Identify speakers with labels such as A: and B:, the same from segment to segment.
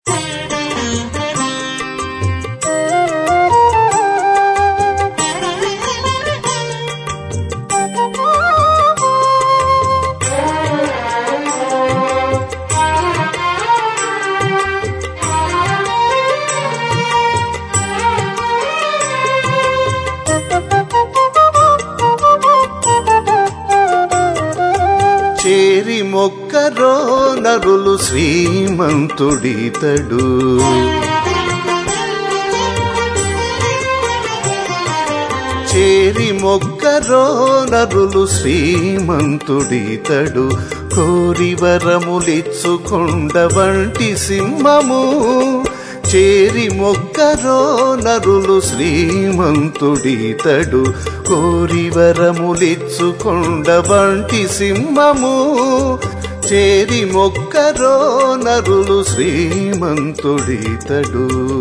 A: చేరి మొక్కరో నరులు శ్రీమంతుడితడు చేరి మొక్కరో నరులు శ్రీమంతుడితడు కోరి వరములిచ్చుకొండ వంటి సింహము చేరి మొక్కరో నరులు శ్రీమంతుడితడు కోరి వరములిచ్చుకొండ వంటి సింహము చేరి మొక్కరో నరులు శ్రీమంతుడితడు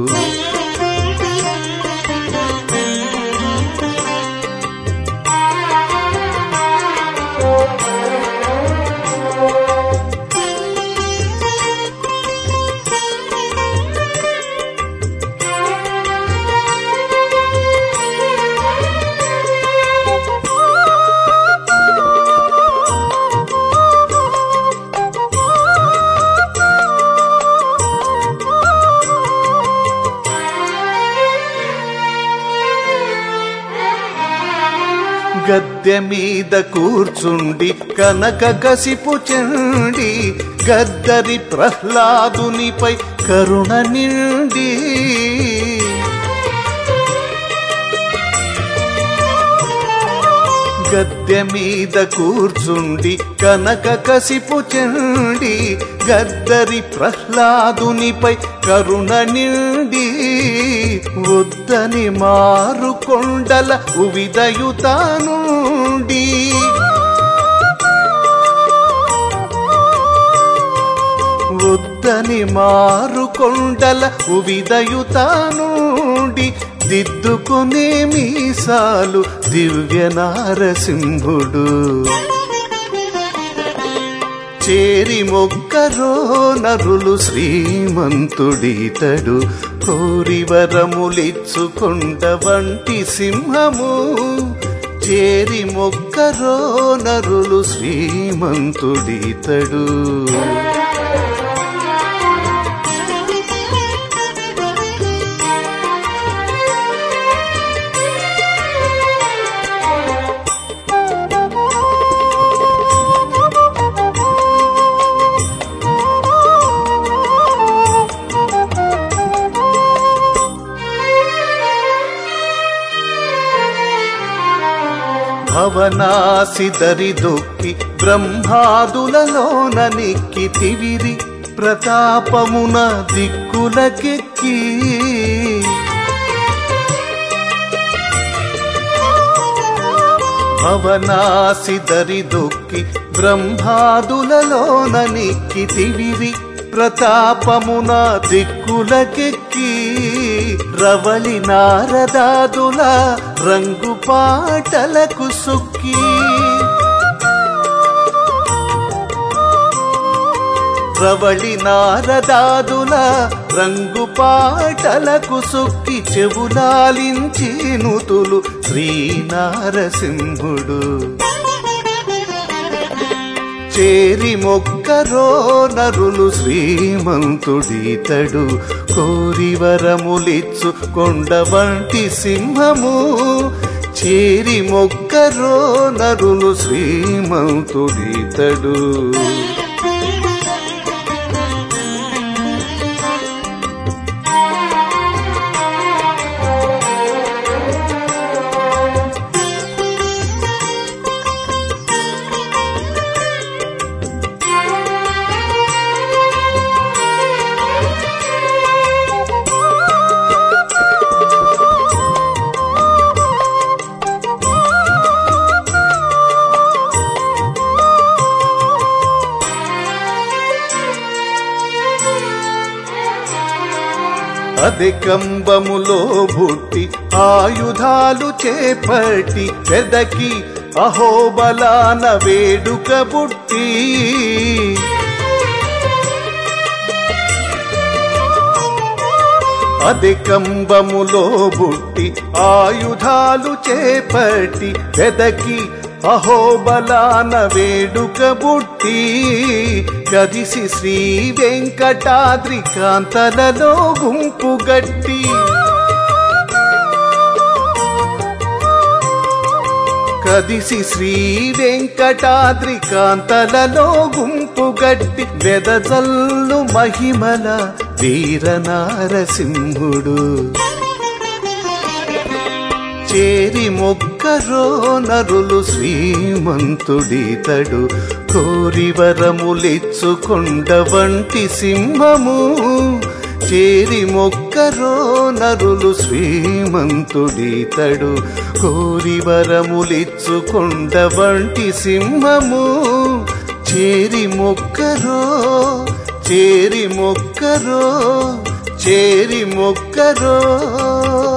A: గద్దె మీద కూర్చుండి కనక కసిపు చెండి గద్దరి ప్రహ్లాదునిపై కరుణ నిండి గద్దె మీద కూర్చుండి కనక కసిపు చెండి గద్దరి ప్రహ్లాదునిపై కరుణ నిండి వద్దని మారు కొండల ఉవిదయుతానుండి వద్దని మారు కొండల ఉవిదయుతానుండి దిద్దుకునే మీసాలు దివ్య నారసింహుడు చేరి మొక్కరో నరులు శ్రీమంతుడితడు కోరి వరములిచ్చుకొండ వంటి సింహము చేరి మొక్కరో నరులు శ్రీమంతుడితడు భవనాసి దరిదొక్కి బ్రహ్మాదులలోన నిక్కి తివిరి ప్రతాపమున దిక్కులకెక్కి భవనాసి దరిదొక్కి బ్రహ్మాదులలోన నిక్కి తివిరి ప్రతాపమున దిక్కులకెక్కి రవళి నారదాదుల రంగు పాటలకు సుక్కి రవళి నారదాదుల రంగు పాటలకు సుక్కి చెవులాలించి నుతులు శ్రీనారసింహుడు చేరి మొక్కరో నరులు శ్రీమంతుడితడు కోరి వరములిచ్చు కొండ వంటి సింహము చేరి మొక్కరో నరులు శ్రీమంతుడితడు అధికంబములో బుట్టి ఆయుధాలు చేపట్టి పెదకి అహోబలాన వేడుక బుట్టి అదే కంబములో బుట్టి ఆయుధాలు చేపట్టి వెదకి అహోబలాన వేడుక బుట్టి కదిసి శ్రీ వెంకటాద్రి కాంతలలో గుంపు గట్టి కదిసి శ్రీ వెంకటాద్రి కాంతలలో గుంపు గట్టి వెదజల్లు మహిమల వీర నారసింహుడు చేరి మొక్కరో నరులు శ్రీమంతుడితడు కోరి వరములిచ్చుకొండ వంటి సింహము చేరి మొక్కరో నరులు శ్రీమంతుడితడు కోరి వరములిచ్చుకొండ వంటి సింహము చేరి మొక్కరో చేరి మొక్కరో చేరి మొక్కరో